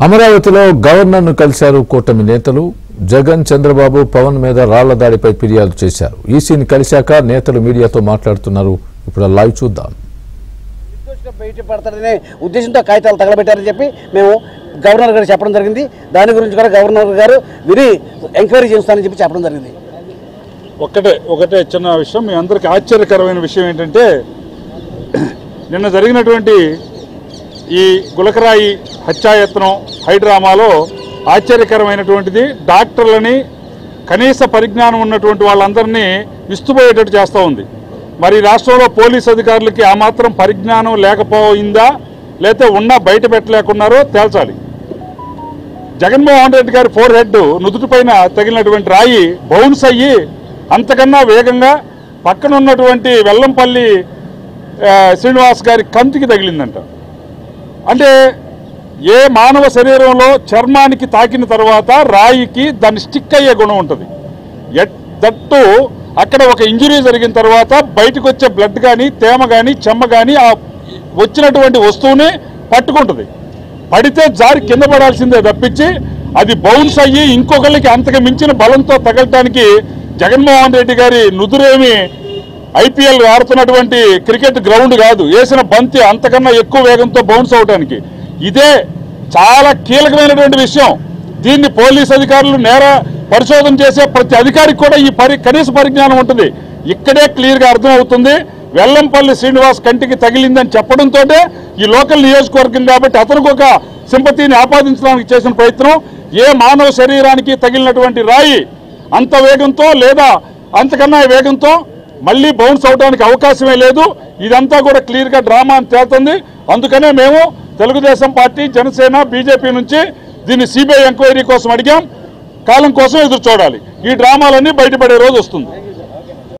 అమరావతిలో గవర్నర్ను కలిశారు కూటమి నేతలు జగన్ చంద్రబాబు పవన్ మీద రాళ్ల దాడిపై ఫిర్యాదు చేశారు ఈసీని కలిశాక నేతలు మీడియాతో మాట్లాడుతున్నారు ఇప్పుడు ఆ లైవ్ చూద్దాం నిర్దోషిగా బయట పడతారనే ఉద్దేశంతో కాగితాలు తగలబెట్టారని చెప్పి మేము గవర్నర్ గారు చెప్పడం జరిగింది దాని గురించి కూడా గవర్నర్ గారు విని ఎంక్వైరీ చేస్తానని చెప్పి చెప్పడం జరిగింది ఒక్కటే ఒకటే చిన్న విషయం మీ అందరికీ ఆశ్చర్యకరమైన విషయం ఏంటంటే నిన్న జరిగినటువంటి ఈ గులకరాయి హత్యాయత్నం హైడ్రామాలో ఆశ్చర్యకరమైనటువంటిది డాక్టర్లని కనీస పరిజ్ఞానం ఉన్నటువంటి వాళ్ళందరినీ విస్తుపోయేటట్టు చేస్తూ ఉంది మరి రాష్ట్రంలో పోలీస్ అధికారులకి ఆ మాత్రం పరిజ్ఞానం లేకపోయిందా లేకపోతే ఉన్నా బయట పెట్టలేకున్నారో తేల్చాలి జగన్మోహన్ రెడ్డి గారి ఫోర్ హెడ్ నుదుటిపైన తగిలినటువంటి రాయి బౌన్స్ అయ్యి అంతకన్నా వేగంగా పక్కన ఉన్నటువంటి వెల్లంపల్లి ఆ, శ్రీనివాస్ గారి కంటికి తగిలిందంట అంటే ఏ మానవ శరీరంలో చర్మానికి తాకిన తర్వాత రాయికి దాన్ని స్టిక్ అయ్యే గుణం ఉంటుంది ఎట్ దట్టు అక్కడ ఒక ఇంజురీ జరిగిన తర్వాత బయటకు వచ్చే బ్లడ్ కానీ తేమ కానీ చెమ్మ కానీ ఆ వచ్చినటువంటి వస్తువుని పట్టుకుంటుంది పడితే జారి కింద పడాల్సిందే తప్పించి అది బౌన్స్ అయ్యి ఇంకొకరికి అంతకు మించిన బలంతో తగలటానికి జగన్మోహన్ రెడ్డి గారి నుదురేమి ఐపీఎల్ ఆడుతున్నటువంటి క్రికెట్ గ్రౌండ్ కాదు వేసిన బంతి అంతకన్నా ఎక్కువ వేగంతో బౌన్స్ అవడానికి ఇదే చాలా కీలకమైనటువంటి విషయం దీన్ని పోలీస్ అధికారులు నేర పరిశోధన చేసే ప్రతి అధికారికి కూడా ఈ పరి కనీస పరిజ్ఞానం ఉంటుంది ఇక్కడే క్లియర్గా అర్థమవుతుంది వెల్లంపల్లి శ్రీనివాస్ కంటికి తగిలిందని చెప్పడంతో ఈ లోకల్ నియోజకవర్గం కాబట్టి అతనికి ఒక సింపతిని ఆపాదించడానికి చేసిన ప్రయత్నం ఏ మానవ శరీరానికి తగిలినటువంటి రాయి అంత వేగంతో లేదా అంతకన్నా వేగంతో మళ్ళీ బౌన్స్ అవడానికి అవకాశమే లేదు ఇదంతా కూడా క్లియర్గా డ్రామా అని తేలుతుంది అందుకనే మేము తెలుగుదేశం పార్టీ జనసేన బీజేపీ నుంచి దీన్ని సిబిఐ ఎంక్వైరీ కోసం అడిగాం కాలం కోసం ఎదురు చూడాలి ఈ డ్రామాలన్నీ బయటపడే రోజు వస్తుంది